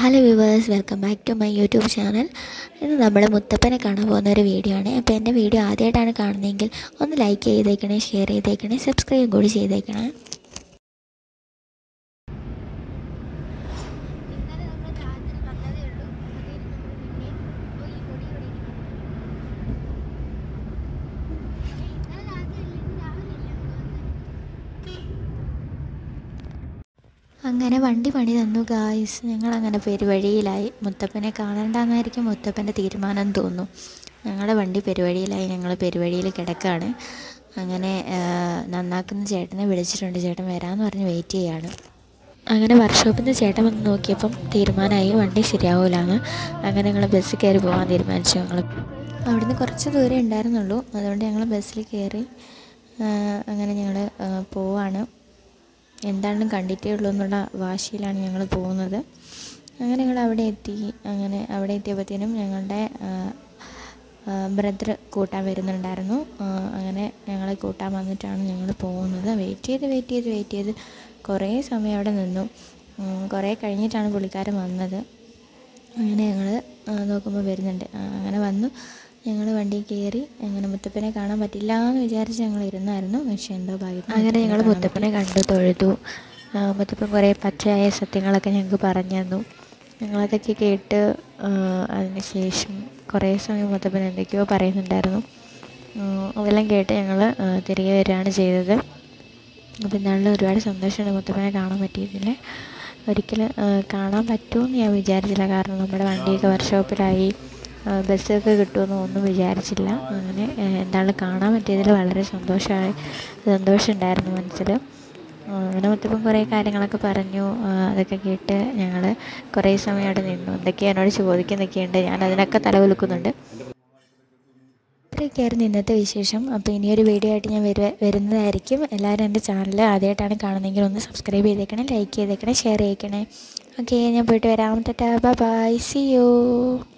Hello viewers welcome back to my YouTube channel ഇന്ന് നമ്മൾ മുത്തപ്പനെ കാണാൻ പോകുന്ന ഒരു വീഡിയോ ആണ് അപ്പോൾ എൻ്റെ വീഡിയോ ആദ്യമായിട്ടാണ് കാണുന്നതെങ്കിൽ ഒന്ന് ലൈക്ക് ചെയ്തേക്കണേ ഷെയർ ചെയ്തേക്കണേ സബ്സ്ക്രൈബ് കൂടി ചെയ്തേക്കണേ ഇന്നലെ നമ്മൾ ചാർജിന് വന്നതേ ഉള്ളൂ അപ്പോഴത്തേനും നമ്മൾ പിന്നെയും പോയി ഈ പൊടി ഇവിടെ ഇരിക്കുന്നു. ഏയ് ഇന്നലെ രാത്രി അല്ല ഇന്ന് രാവിലെ അല്ലേ നമ്മൾ വന്നത് അങ്ങനെ വണ്ടി പണി തന്നു ഗായ്സ് ഞങ്ങളങ്ങനെ പെരുവഴിയിലായി മുത്തപ്പനെ കാണണ്ടെന്നായിരിക്കും മുത്തപ്പൻ്റെ തീരുമാനം എന്ന് തോന്നുന്നു ഞങ്ങളുടെ വണ്ടി പെരുവഴിയിലായി ഞങ്ങൾ പെരുവഴിയിൽ കിടക്കുകയാണ് അങ്ങനെ ആ, നന്നാക്കുന്ന ചേട്ടനെ വിളിച്ചിട്ടുണ്ട് ചേട്ടൻ വരാമെന്ന് പറഞ്ഞ് വെയിറ്റ് ചെയ്യാണ് അങ്ങനെ വർക്ക്ഷോപ്പിൽ നിന്ന് ചേട്ടൻ വന്ന് നോക്കിയപ്പം തീരുമാനമായി വണ്ടി ശരിയാവില്ലാന്ന് അങ്ങനെ ഞങ്ങൾ ബസ്സിൽ കയറി പോകാൻ തീരുമാനിച്ചു ഞങ്ങൾ അവിടുന്ന് കുറച്ച് ദൂരം ഉണ്ടായിരുന്നുള്ളൂ അതുകൊണ്ട് ഞങ്ങൾ ബസ്സിൽ കയറി ആ, അങ്ങനെ ഞങ്ങൾ പോവാണ് എന്താണെങ്കിലും കണ്ടിട്ടേ ഉള്ളൂ എന്നുള്ള വാശിയിലാണ് ഞങ്ങൾ പോകുന്നത് അങ്ങനെ ഞങ്ങൾ അവിടെ എത്തി അങ്ങനെ അവിടെ എത്തിയപ്പോഴത്തേനും ഞങ്ങളുടെ ബ്രദർ കൂട്ടാൻ വരുന്നുണ്ടായിരുന്നു ആ, അങ്ങനെ ഞങ്ങളെ കൂട്ടാൻ വന്നിട്ടാണ് ഞങ്ങൾ പോകുന്നത് വെയിറ്റ് ചെയ്ത് വെയിറ്റ് ചെയ്ത് വെയിറ്റ് ചെയ്ത് കുറേ സമയം അവിടെ നിന്നു ഉം, കുറേ കഴിഞ്ഞിട്ടാണ് പുള്ളിക്കാരൻ വന്നത് അങ്ങനെ ഞങ്ങൾ നോക്കുമ്പോൾ വരുന്നുണ്ട് ആ, അങ്ങനെ വന്നു ഞങ്ങൾ വണ്ടി കയറി അങ്ങനെ മുത്തപ്പനെ കാണാൻ പറ്റില്ല എന്ന് വിചാരിച്ച് ഞങ്ങൾ ഇരുന്നായിരുന്നു പക്ഷേ എന്തോ ഭാഗ്യത്തിന് അങ്ങനെ ഞങ്ങൾ മുത്തപ്പനെ കണ്ടു തൊഴുതു ആ, മുത്തപ്പൻ കുറേ പച്ചയായ സത്യങ്ങളൊക്കെ ഞങ്ങൾക്ക് പറഞ്ഞു തന്നു ഞങ്ങളതൊക്കെ കേട്ട് ആ, അതിന് ശേഷം കുറേ സമയം മുത്തപ്പൻ എന്തൊക്കെയോ പറയുന്നുണ്ടായിരുന്നു ആ, അതെല്ലാം കേട്ട് ഞങ്ങൾ തിരികെ വരികയാണ് ചെയ്തത് അപ്പോൾ എന്നാലും ഒരുപാട് സന്തോഷമുണ്ട് മുത്തപ്പനെ കാണാൻ പറ്റിയതിൽ ഒരിക്കലും ആ, കാണാൻ പറ്റുമെന്ന് ഞാൻ വിചാരിച്ചില്ല കാരണം നമ്മുടെ വണ്ടിയൊക്കെ വർക്ക്ഷോപ്പിലായി ആ, ബസ്സൊക്കെ കിട്ടുമെന്ന് ഒന്നും വിചാരിച്ചില്ല അങ്ങനെ ആ, എന്തായാലും കാണാൻ പറ്റിയതിൽ വളരെ സന്തോഷമായി സന്തോഷമുണ്ടായിരുന്നു മനസ്സിൽ ആ, അങ്ങനെ മുത്തപ്പൻ കുറേ കാര്യങ്ങളൊക്കെ പറഞ്ഞു ആ, അതൊക്കെ കേട്ട് ഞങ്ങൾ കുറേ സമയം അവിടെ നിന്നു എന്തൊക്കെയാണ് എന്നോട് ചോദിക്കുന്നൊക്കെയുണ്ട് ഞാൻ അതിനൊക്കെ തല കുലുക്കുന്നുണ്ട് ഇത്രയൊക്കെയായിരുന്നു ഇന്നത്തെ വിശേഷം അപ്പോൾ ഇനിയൊരു വീഡിയോ ആയിട്ട് ഞാൻ വരു വരുന്നതായിരിക്കും എല്ലാവരും എൻ്റെ ചാനൽ ആദ്യമായിട്ടാണ് കാണുന്നതെങ്കിൽ ഒന്ന് സബ്സ്ക്രൈബ് ചെയ്തേക്കണേ ലൈക്ക് ചെയ്തേക്കണേ ഷെയർ ചെയ്തേക്കണേ ഓക്കെ ഞാൻ പോയിട്ട് വരാം ടാറ്റാ ബൈ സി യു